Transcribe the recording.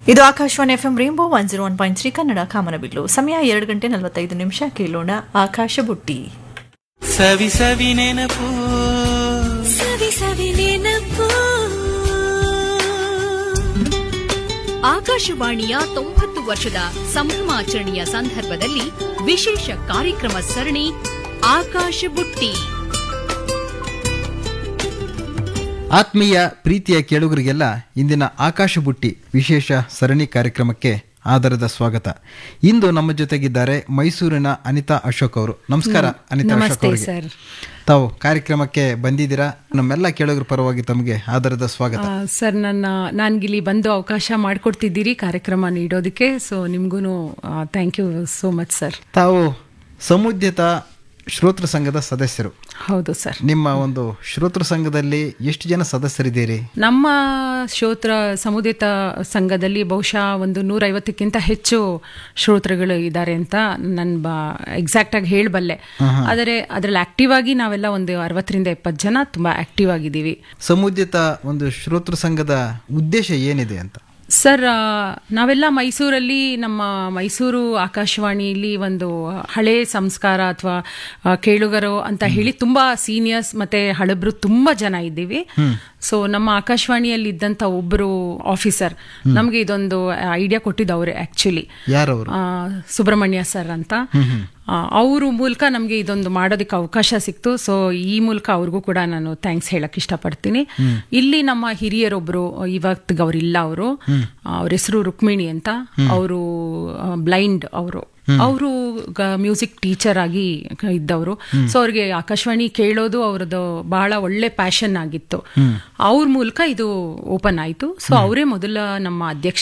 ಇದು Akashvani F M rainbow one zero one point three Kannada ಕಾಮನಬಿಲ್ಲು ಸಮಯ ಎರಡು ಗಂಟೆ ನಲವತ್ತೈದು ನಿಮಿಷ ಕೇಳೋಣ ಆಕಾಶ ಬುಟ್ಟಿ ಸವಿ ಸವಿ ನೆನಪು ಸವಿ ಸವಿ ನೆನಪು ಆಕಾಶವಾಣಿಯ ತೊಂಬತ್ತು ವರ್ಷದ ಸಂಭ್ರಮಾಚರಣೆಯ ಸಂದರ್ಭದಲ್ಲಿ ವಿಶೇಷ ಕಾರ್ಯಕ್ರಮ ಸರಣಿ ಆಕಾಶ ಬುಟ್ಟಿ ಆತ್ಮೀಯ ಪ್ರೀತಿಯ ಕೇಳುಗರಿಗೆಲ್ಲ ಇಂದಿನ ಆಕಾಶ ಬುಟ್ಟಿ ವಿಶೇಷ ಸರಣಿ ಕಾರ್ಯಕ್ರಮಕ್ಕೆ ಆದರದ ಸ್ವಾಗತ ಇಂದು ನಮ್ಮ ಜೊತೆಗಿದ್ದಾರೆ ಮೈಸೂರಿನ ಅನಿತಾ ಅಶೋಕ್ ಅವರು ನಮಸ್ಕಾರ ಅನಿತಾ ಅಶೋಕ್ ಅವರಿಗೆ ತಾವು ಕಾರ್ಯಕ್ರಮಕ್ಕೆ ಬಂದಿದ್ದೀರಾ ನಮ್ಮೆಲ್ಲ ಕೇಳುಗರ ಪರವಾಗಿ ತಮಗೆ ಆದರದ ಸ್ವಾಗತ ಆ, ಸರ್ ನನ್ನ ನನ್ಗಿಲ್ಲಿ ಬಂದು ಅವಕಾಶ ಮಾಡಿಕೊಡ್ತಿದ್ದೀರಿ ಕಾರ್ಯಕ್ರಮ ನೀಡೋದಕ್ಕೆ ಸೊ ನಿಮ್ಗೂ thank you so much sir ತಾವು ಸಮುದ್ಯತ ಶ್ರೋತೃ ಸಂಘದ ಸದಸ್ಯರು ಹೌದು ಸರ್ ನಿಮ್ಮ ಒಂದು ಶ್ರೋತೃ ಸಂಘದಲ್ಲಿ ಎಷ್ಟು ಜನ ಸದಸ್ಯರಿದ್ದೀರಿ ನಮ್ಮ ಶ್ರೋತ್ರ ಸಮುದಿತ ಸಂಘದಲ್ಲಿ ಬಹುಶಃ ಒಂದು ನೂರೈವತ್ತಕ್ಕಿಂತ ಹೆಚ್ಚು ಶ್ರೋತೃಗಳು ಇದ್ದಾರೆ ಅಂತ ನಾನು ಬಾ ಎಕ್ಸಾಕ್ಟ್ ಆಗಿ ಹೇಳಬಲ್ಲೆ ಆದರೆ ಅದರಲ್ಲಿ ಆಕ್ಟಿವ್ ಆಗಿ ನಾವೆಲ್ಲ ಒಂದು ಅರವತ್ತರಿಂದ ಎಪ್ಪತ್ತು ಜನ ತುಂಬಾ ಆಕ್ಟಿವ್ ಆಗಿದ್ದೀವಿ ಸಮುದ್ಯತ ಒಂದು ಶ್ರೋತೃ ಸಂಘದ ಉದ್ದೇಶ ಏನಿದೆ ಅಂತ ಸರ್ ಆ, ನಾವೆಲ್ಲ ಮೈಸೂರಲ್ಲಿ ನಮ್ಮ ಮೈಸೂರು ಆಕಾಶವಾಣಿಯಲ್ಲಿ ಒಂದು ಹಳೆ ಸಂಸ್ಕಾರ ಅಥವಾ ಕೇಳುಗರು ಅಂತ ಹೇಳಿ ತುಂಬಾ ಸೀನಿಯರ್ಸ್ ಮತ್ತೆ ಹಳಬ್ರು ತುಂಬಾ ಜನ ಇದ್ದೀವಿ ಸೊ ನಮ್ಮ ಆಕಾಶವಾಣಿಯಲ್ಲಿ ಇದ್ದಂತ ಒಬ್ಬರು ಆಫೀಸರ್ ನಮಗೆ ಇದೊಂದು ಐಡಿಯಾ ಕೊಟ್ಟಿದ್ದು ಅವರೇ ಆಕ್ಚುಲಿ ಯಾರವರು ಸುಬ್ರಹ್ಮಣ್ಯ ಸರ್ ಅಂತ ಅವರು ಮೂಲಕ ನಮಗೆ ಇದೊಂದು ಮಾಡೋದಕ್ಕೆ ಅವಕಾಶ ಸಿಕ್ತು ಸೊ ಈ ಮೂಲಕ ಅವ್ರಿಗೂ ಕೂಡ ನಾನು ಥ್ಯಾಂಕ್ಸ್ ಹೇಳಕ್ ಇಷ್ಟಪಡ್ತೀನಿ ಇಲ್ಲಿ ನಮ್ಮ ಹಿರಿಯರೊಬ್ರು ಇವತ್ತಿಗೆ ಅವ್ರಿಲ್ಲ ಅವರು ಅವ್ರ ಹೆಸರು ರುಕ್ಮಿಣಿ ಅಂತ ಅವರು ಬ್ಲೈಂಡ್ ಅವರು ಅವರು ಮ್ಯೂಸಿಕ್ ಟೀಚರ್ ಆಗಿ ಇದ್ದವರು ಸೊ ಅವ್ರಿಗೆ ಆಕಾಶವಾಣಿ ಕೇಳೋದು ಅವ್ರದ್ದು ಬಹಳ ಒಳ್ಳೆ ಪ್ಯಾಷನ್ ಆಗಿತ್ತು ಅವ್ರ ಮೂಲಕ ಇದು ಓಪನ್ ಆಯ್ತು ಸೊ ಅವರೇ ಮೊದಲ ನಮ್ಮ ಅಧ್ಯಕ್ಷ